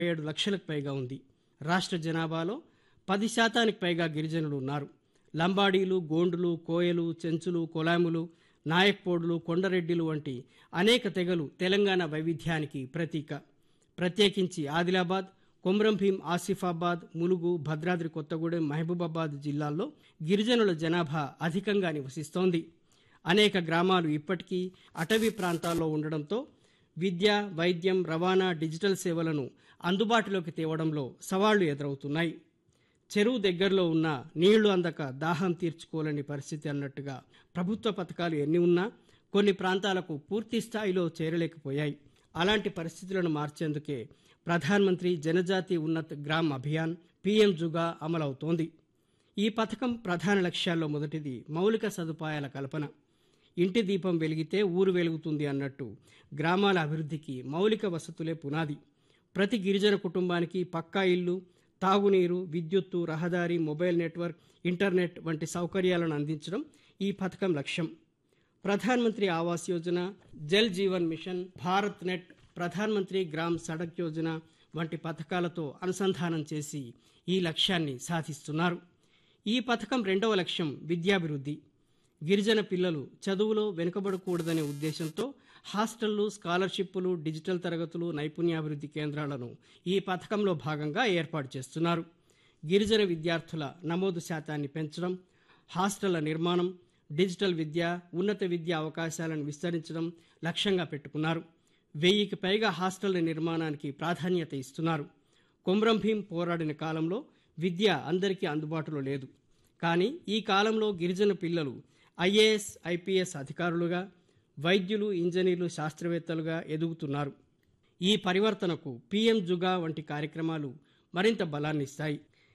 ఏడు లక్షలకు పైగా ఉంది రాష్ట్ర జనాభాలో పది శాతానికి పైగా గిరిజనులు ఉన్నారు లంబాడీలు గోండులు కోయలు చెంచులు కొలాములు నాయక్పోడులు కొండరెడ్డిలు వంటి అనేక తెగలు తెలంగాణ వైవిధ్యానికి ప్రతీక ప్రత్యేకించి ఆదిలాబాద్ కొమ్రంభీం ఆసిఫాబాద్ ములుగు భద్రాద్రి కొత్తగూడెం మహబూబాబాద్ జిల్లాల్లో గిరిజనుల జనాభా అధికంగా నివసిస్తోంది అనేక గ్రామాలు ఇప్పటికీ అటవీ ప్రాంతాల్లో ఉండడంతో విద్య వైద్యం రవాణా డిజిటల్ సేవలను అందుబాటులోకి తేవడంలో సవాళ్లు ఎదురవుతున్నాయి చెరువు దగ్గరలో ఉన్న నీళ్లు అందక దాహం తీర్చుకోలేని పరిస్థితి అన్నట్టుగా ప్రభుత్వ పథకాలు ఎన్ని ఉన్నా కొన్ని ప్రాంతాలకు పూర్తి స్థాయిలో చేరలేకపోయాయి అలాంటి పరిస్థితులను మార్చేందుకే ప్రధానమంత్రి జనజాతి ఉన్నత్ గ్రామ్ అభియాన్ పీఎం జుగా అమలవుతోంది ఈ పథకం ప్రధాన లక్ష్యాల్లో మొదటిది మౌలిక సదుపాయాల కల్పన ఇంటి దీపం వెలిగితే ఊరు వెలుగుతుంది అన్నట్టు గ్రామాల అభివృద్ధికి మౌలిక వసతులే పునాది ప్రతి గిరిజన కుటుంబానికి పక్కా ఇల్లు తాగునీరు విద్యుత్తు రహదారి మొబైల్ నెట్వర్క్ ఇంటర్నెట్ వంటి సౌకర్యాలను అందించడం ఈ పథకం లక్ష్యం ప్రధానమంత్రి ఆవాస్ యోజన జల్ జీవన్ మిషన్ భారత్ నెట్ ప్రధానమంత్రి గ్రామ్ సడక్ యోజన వంటి పథకాలతో అనుసంధానం చేసి ఈ లక్ష్యాన్ని సాధిస్తున్నారు ఈ పథకం రెండవ లక్ష్యం విద్యాభివృద్ధి గిరిజన పిల్లలు చదువులో వెనుకబడకూడదనే ఉద్దేశంతో హాస్టళ్లు స్కాలర్షిప్పులు డిజిటల్ తరగతులు నైపుణ్యాభివృద్ధి కేంద్రాలను ఈ పథకంలో భాగంగా ఏర్పాటు చేస్తున్నారు గిరిజన విద్యార్థుల నమోదు శాతాన్ని పెంచడం హాస్టళ్ల నిర్మాణం డిజిటల్ విద్య ఉన్నత విద్యా అవకాశాలను విస్తరించడం లక్ష్యంగా పెట్టుకున్నారు వెయ్యికి పైగా హాస్టళ్ల నిర్మాణానికి ప్రాధాన్యత ఇస్తున్నారు కొమ్రం భీం పోరాడిన కాలంలో విద్య అందరికీ అందుబాటులో లేదు కానీ ఈ కాలంలో గిరిజన పిల్లలు ఐఏఎస్ ఐపీఎస్ అధికారులుగా వైద్యులు ఇంజనీర్లు శాస్త్రవేత్తలుగా ఎదుగుతున్నారు ఈ పరివర్తనకు పీఎం జుగా వంటి కార్యక్రమాలు మరింత బలాన్నిస్తాయి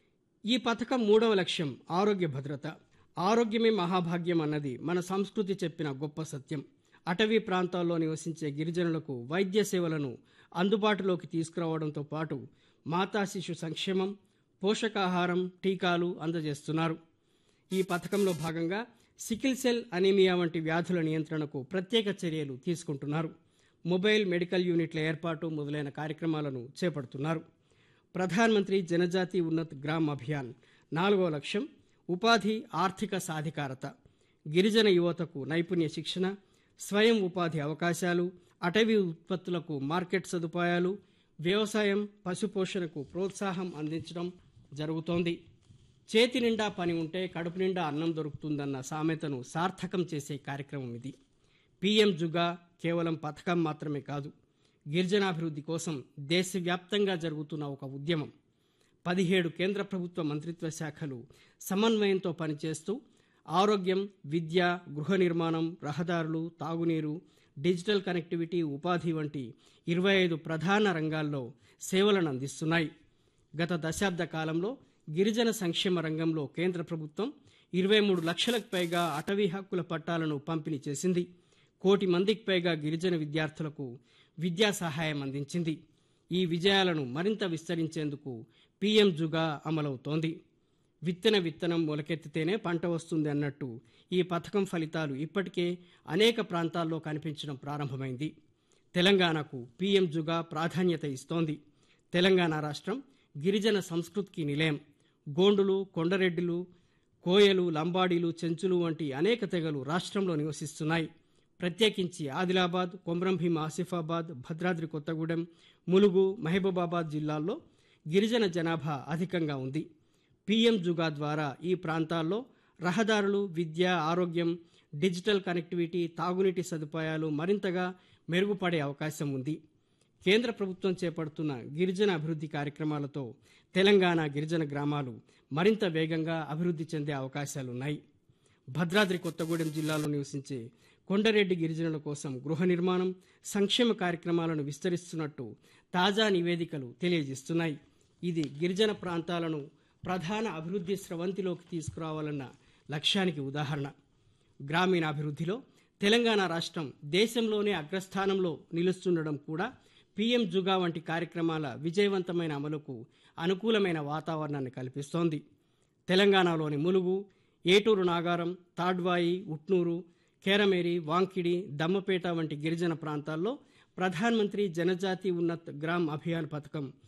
ఈ పథకం మూడవ లక్ష్యం ఆరోగ్య భద్రత ఆరోగ్యమే మహాభాగ్యం అన్నది మన సంస్కృతి చెప్పిన గొప్ప సత్యం అటవీ ప్రాంతాల్లో నివసించే గిరిజనులకు వైద్య సేవలను అందుబాటులోకి తీసుకురావడంతో పాటు మాతా శిశు సంక్షేమం పోషకాహారం టీకాలు అందజేస్తున్నారు ఈ పథకంలో భాగంగా సికిల్ సెల్ అనీమియా వంటి వ్యాధుల నియంత్రణకు ప్రత్యేక చర్యలు తీసుకుంటున్నారు మొబైల్ మెడికల్ యూనిట్ల ఏర్పాటు మొదలైన కార్యక్రమాలను చేపడుతున్నారు ప్రధానమంత్రి జనజాతి ఉన్నత్ గ్రామ్ అభియాన్ నాలుగో లక్ష్యం ఉపాధి ఆర్థిక సాధికారత గిరిజన యువతకు నైపుణ్య శిక్షణ స్వయం ఉపాధి అవకాశాలు అటవీ ఉత్పత్తులకు మార్కెట్ సదుపాయాలు వ్యవసాయం పశుపోషణకు ప్రోత్సాహం అందించడం జరుగుతోంది చేతి నిండా పని ఉంటే కడుపు నిండా అన్నం దొరుకుతుందన్న సామెతను సార్థకం చేసే కార్యక్రమం ఇది పీఎం జుగా కేవలం పథకం మాత్రమే కాదు గిరిజనాభివృద్ధి కోసం దేశవ్యాప్తంగా జరుగుతున్న ఒక ఉద్యమం పదిహేడు కేంద్ర ప్రభుత్వ మంత్రిత్వ శాఖలు సమన్వయంతో పనిచేస్తూ ఆరోగ్యం విద్య గృహ నిర్మాణం రహదారులు తాగునీరు డిజిటల్ కనెక్టివిటీ ఉపాధి వంటి ఇరవై ఐదు ప్రధాన రంగాల్లో సేవలను అందిస్తున్నాయి గత దశాబ్ద కాలంలో గిరిజన సంక్షేమ రంగంలో కేంద్ర ప్రభుత్వం ఇరవై మూడు లక్షలకు పైగా అటవీ హక్కుల పట్టాలను పంపిణీ చేసింది కోటి మందికి పైగా గిరిజన విద్యార్థులకు విద్యా సహాయం అందించింది ఈ విజయాలను మరింత విస్తరించేందుకు పీఎం జుగా అమలవుతోంది విత్తన విత్తనం మొలకెత్తితేనే పంట వస్తుంది అన్నట్టు ఈ పథకం ఫలితాలు ఇప్పటికే అనేక ప్రాంతాల్లో కనిపించడం ప్రారంభమైంది తెలంగాణకు పీఎం జుగా ప్రాధాన్యత ఇస్తోంది తెలంగాణ రాష్ట్రం గిరిజన సంస్కృతికి నిలయం గోండులు కొండరెడ్డిలు కోయలు లంబాడీలు చెంచులు వంటి అనేక తెగలు రాష్ట్రంలో నివసిస్తున్నాయి ప్రత్యేకించి ఆదిలాబాద్ కొమ్రంభీం ఆసిఫాబాద్ భద్రాద్రి కొత్తగూడెం ములుగు మహబూబాబాద్ జిల్లాల్లో గిరిజన జనాభా అధికంగా ఉంది పీఎం జుగా ద్వారా ఈ ప్రాంతాల్లో రహదారులు విద్య ఆరోగ్యం డిజిటల్ కనెక్టివిటీ తాగునీటి సదుపాయాలు మరింతగా మెరుగుపడే అవకాశం ఉంది కేంద్ర ప్రభుత్వం చేపడుతున్న గిరిజన అభివృద్ధి కార్యక్రమాలతో తెలంగాణ గిరిజన గ్రామాలు మరింత వేగంగా అభివృద్ధి చెందే అవకాశాలున్నాయి భద్రాద్రి కొత్తగూడెం జిల్లాలో నివసించే కొండరెడ్డి గిరిజనుల కోసం గృహ నిర్మాణం సంక్షేమ కార్యక్రమాలను విస్తరిస్తున్నట్టు తాజా నివేదికలు తెలియజేస్తున్నాయి ఇది గిరిజన ప్రాంతాలను ప్రధాన అభివృద్ధి స్రవంతిలోకి తీసుకురావాలన్న లక్ష్యానికి ఉదాహరణ గ్రామీణాభివృద్ధిలో తెలంగాణ రాష్ట్రం దేశంలోనే అగ్రస్థానంలో నిలుస్తుండడం కూడా పీఎం జుగా వంటి కార్యక్రమాల విజయవంతమైన అమలుకు అనుకూలమైన వాతావరణాన్ని కల్పిస్తోంది తెలంగాణలోని ములుగు ఏటూరు నాగారం తాడ్వాయి ఉట్నూరు కేరమేరి వాంకిడి దమ్మపేట వంటి గిరిజన ప్రాంతాల్లో ప్రధానమంత్రి జనజాతి ఉన్నత్ గ్రామ్ అభియాన్ పథకం